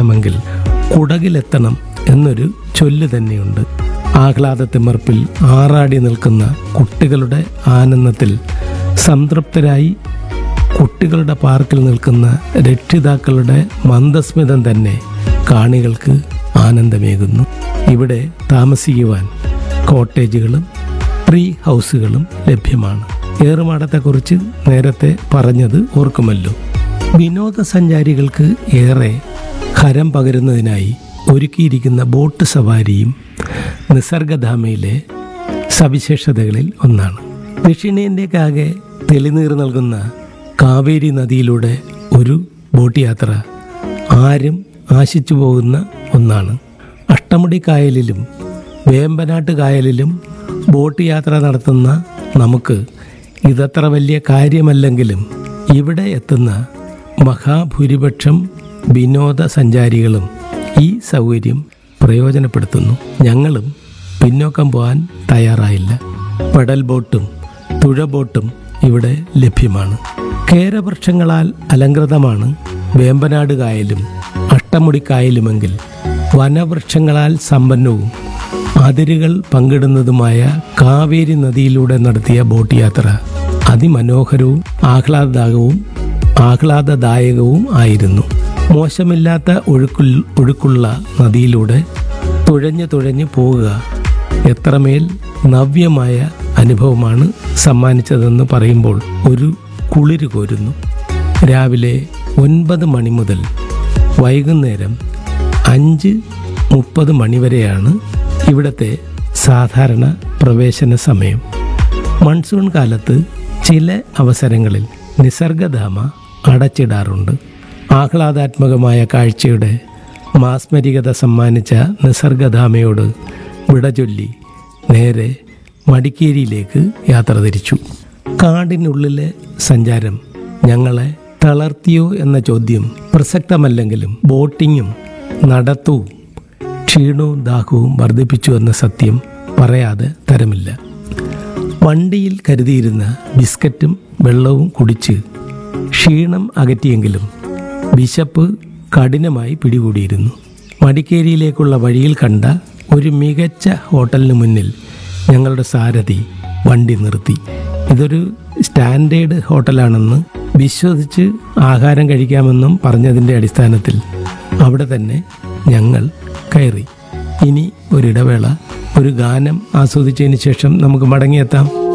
എത്തണമെങ്കിൽ കുടകിലെത്തണം എന്നൊരു ചൊല്ല് തന്നെയുണ്ട് ആഹ്ലാദത്തിമർപ്പിൽ ആറാടി നിൽക്കുന്ന കുട്ടികളുടെ ആനന്ദത്തിൽ സംതൃപ്തരായി കുട്ടികളുടെ പാർക്കിൽ നിൽക്കുന്ന രക്ഷിതാക്കളുടെ മന്ദസ്മിതം തന്നെ കാണികൾക്ക് ആനന്ദമേകുന്നു ഇവിടെ താമസിക്കുവാൻ കോട്ടേജുകളും ട്രീ ഹൗസുകളും ലഭ്യമാണ് ഏറുമാടത്തെക്കുറിച്ച് നേരത്തെ പറഞ്ഞത് ഓർക്കുമല്ലോ വിനോദസഞ്ചാരികൾക്ക് ഏറെ ഹരം പകരുന്നതിനായി ഒരുക്കിയിരിക്കുന്ന ബോട്ട് സവാരിയും നിസർഗധാമയിലെ സവിശേഷതകളിൽ ഒന്നാണ് ദക്ഷിണേന്ത്യക്കാകെ തെളിനീർ നൽകുന്ന കാവേരി നദിയിലൂടെ ഒരു ബോട്ട് യാത്ര ആരും ആശിച്ചു പോകുന്ന ഒന്നാണ് അഷ്ടമുടി കായലിലും വേമ്പനാട്ട് കായലിലും ബോട്ട് യാത്ര നടത്തുന്ന നമുക്ക് ഇതത്ര വലിയ കാര്യമല്ലെങ്കിലും ഇവിടെ എത്തുന്ന മഹാഭൂരിപക്ഷം വിനോദസഞ്ചാരികളും ഈ സൗകര്യം പ്രയോജനപ്പെടുത്തുന്നു ഞങ്ങളും പിന്നോക്കം പോകാൻ തയ്യാറായില്ല പെഡൽ ബോട്ടും തുഴ ബോട്ടും ഇവിടെ ലഭ്യമാണ് കേരവൃക്ഷങ്ങളാൽ അലങ്കൃതമാണ് വേമ്പനാട് കായലും അഷ്ടമുടി കായലുമെങ്കിൽ വനവൃക്ഷങ്ങളാൽ സമ്പന്നവും അതിരുകൾ പങ്കിടുന്നതുമായ കാവേരി നദിയിലൂടെ നടത്തിയ ബോട്ട് യാത്ര അതിമനോഹരവും ആഹ്ലാദകവും ആഹ്ലാദദായകവും ആയിരുന്നു മോശമില്ലാത്ത ഒഴുക്കുൾ ഒഴുക്കുള്ള നദിയിലൂടെ തുഴഞ്ഞു തുഴഞ്ഞു പോവുക എത്രമേൽ നവ്യമായ അനുഭവമാണ് സമ്മാനിച്ചതെന്ന് പറയുമ്പോൾ ഒരു കുളിര് കോരുന്നു രാവിലെ ഒൻപത് മണി മുതൽ വൈകുന്നേരം അഞ്ച് മുപ്പത് മണിവരെയാണ് ഇവിടുത്തെ സാധാരണ പ്രവേശന സമയം മൺസൂൺ കാലത്ത് ചില അവസരങ്ങളിൽ നിസർഗധാമ അടച്ചിടാറുണ്ട് ആഹ്ലാദാത്മകമായ കാഴ്ചയുടെ മാസ്മരികത സമ്മാനിച്ച നിസർഗധാമയോട് വിട ചൊല്ലി നേരെ മടിക്കേരിയിലേക്ക് യാത്ര തിരിച്ചു കാടിനുള്ളിലെ സഞ്ചാരം ഞങ്ങളെ തളർത്തിയോ എന്ന ചോദ്യം പ്രസക്തമല്ലെങ്കിലും ബോട്ടിങ്ങും നടത്തവും ക്ഷീണവും ദാഹവും വർദ്ധിപ്പിച്ചു എന്ന സത്യം പറയാതെ തരമില്ല വണ്ടിയിൽ കരുതിയിരുന്ന ബിസ്ക്കറ്റും വെള്ളവും കുടിച്ച് ക്ഷീണം അകറ്റിയെങ്കിലും വിശപ്പ് കഠിനമായി പിടികൂടിയിരുന്നു മടിക്കേരിയിലേക്കുള്ള വഴിയിൽ കണ്ട ഒരു മികച്ച ഹോട്ടലിന് മുന്നിൽ ഞങ്ങളുടെ സാരഥി വണ്ടി നിർത്തി ഇതൊരു സ്റ്റാൻഡേർഡ് ഹോട്ടലാണെന്ന് വിശ്വസിച്ച് ആഹാരം കഴിക്കാമെന്നും പറഞ്ഞതിൻ്റെ അടിസ്ഥാനത്തിൽ അവിടെ തന്നെ ഞങ്ങൾ കയറി ഇനി ഒരിടവേള ഒരു ഗാനം ആസ്വദിച്ചതിന് ശേഷം നമുക്ക് മടങ്ങിയെത്താം